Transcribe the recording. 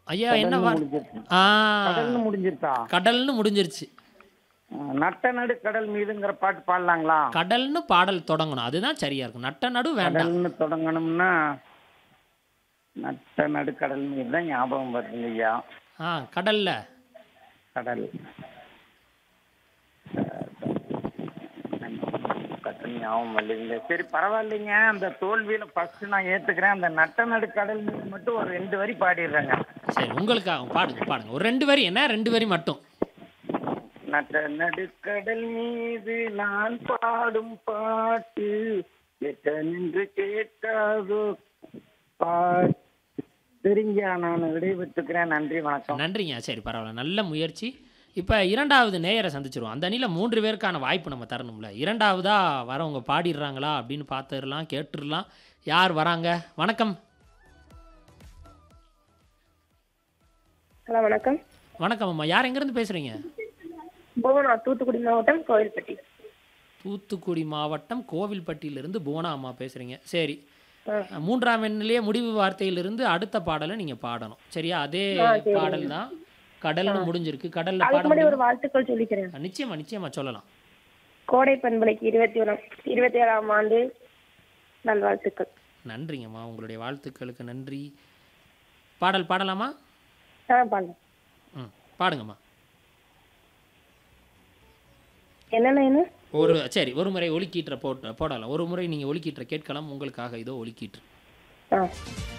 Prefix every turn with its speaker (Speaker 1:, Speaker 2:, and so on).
Speaker 1: ஐயா என்ன வா
Speaker 2: முடிஞ்சிருச்சு
Speaker 1: ஆ
Speaker 2: கடல்னு முடிஞ்சிருச்சா
Speaker 1: கடல்னு முடிஞ்சிருச்சு
Speaker 2: ஆ, நட்ட நடு கடல் மீதுங்கிற பாட்டு பாடலாங்களா
Speaker 1: கடல்னு பாடல் தொடங்கணும் அதுதான் சரியா இருக்கும் நட்ட நடு வேண்டாம்
Speaker 2: கடல்னு தொடங்கணும்னா நட்ட நடு கடல் மீது தான் ஞாபகம் வருது ஐயா
Speaker 1: ஆ கடல்ல
Speaker 2: கடல் கடல் ஞாபகம் வரலைங்க சரி பரவாயில்லைங்க அந்த தோல்வியில ஃபர்ஸ்ட் நான் ஏத்துக்கிறேன் அந்த நட்ட நடு கடல் மீது மட்டும் ஒரு ரெண்டு வரி பாடிடுறேங்க
Speaker 1: சரி உங்களுக்காக பாடுங்க பாடுங்க ஒரு ரெண்டு வரி என்ன ரெண்டு வரி மட்டும்
Speaker 2: நட்ட நடுக்கடல் மீது நான் பாடும் பாட்டு எட்ட நின்று கேட்காதோ பாட்டு சரிங்க நான் விடைபெற்றுக்கிறேன் நன்றி வணக்கம்
Speaker 1: நன்றிங்க சரி பரவாயில்ல நல்ல முயற்சி இப்போ இரண்டாவது நேயரை சந்திச்சிருவோம் அந்த அணியில் மூன்று பேருக்கான வாய்ப்பு நம்ம தரணும்ல இரண்டாவதா வரவங்க பாடிடுறாங்களா அப்படின்னு பார்த்துடலாம் கேட்டுடலாம் யார் வராங்க வணக்கம்
Speaker 3: ஹலோ வணக்கம்
Speaker 1: வணக்கம் அம்மா யார் எங்கேருந்து பேசுகிறீங்க
Speaker 3: புவனா தூத்துக்குடி மாவட்டம் கோவில்பட்டி
Speaker 1: தூத்துக்குடி மாவட்டம் கோவில்பட்டியிலிருந்து புவனா அம்மா பேசுகிறீங்க சரி
Speaker 3: ஆ.
Speaker 1: மூன்றாம் எண்ணிலேயே முடிவு வார்த்தையிலிருந்து அடுத்த பாடலை நீங்கள் பாடணும் சரியா அதே
Speaker 3: ஆ, சரி.
Speaker 1: பாடல் தான் கடல்னு முடிஞ்சிருக்கு கடல்ல
Speaker 3: அதுக்கு
Speaker 1: பாட
Speaker 3: முன்னாடி ஒரு
Speaker 1: முடியுமா?
Speaker 3: வாழ்த்துக்கள் சொல்லிக்கிறேன்
Speaker 1: நிச்சயமா நிச்சயமா சொல்லலாம்
Speaker 3: கோடை பண்பலைக்கு இருபத்தி ஒன்றாம் இருபத்தி ஏழாம் ஆண்டு நல்வாழ்த்துக்கள்
Speaker 1: நன்றிங்கம்மா உங்களுடைய வாழ்த்துக்களுக்கு நன்றி பாடல் பாடலாமா
Speaker 3: ஆ பாருங்க
Speaker 1: ம் பாடுங்கம்மா
Speaker 3: என்னென்ன என்ன
Speaker 1: ஒரு சரி ஒரு முறை ஒலிக்கீற்ற போட்டு போடலாம் ஒரு முறை நீங்கள் ஒலிக்கீற்ற கேட்கலாம் உங்களுக்காக இதோ ஒலிக்கீற்று
Speaker 3: ஆ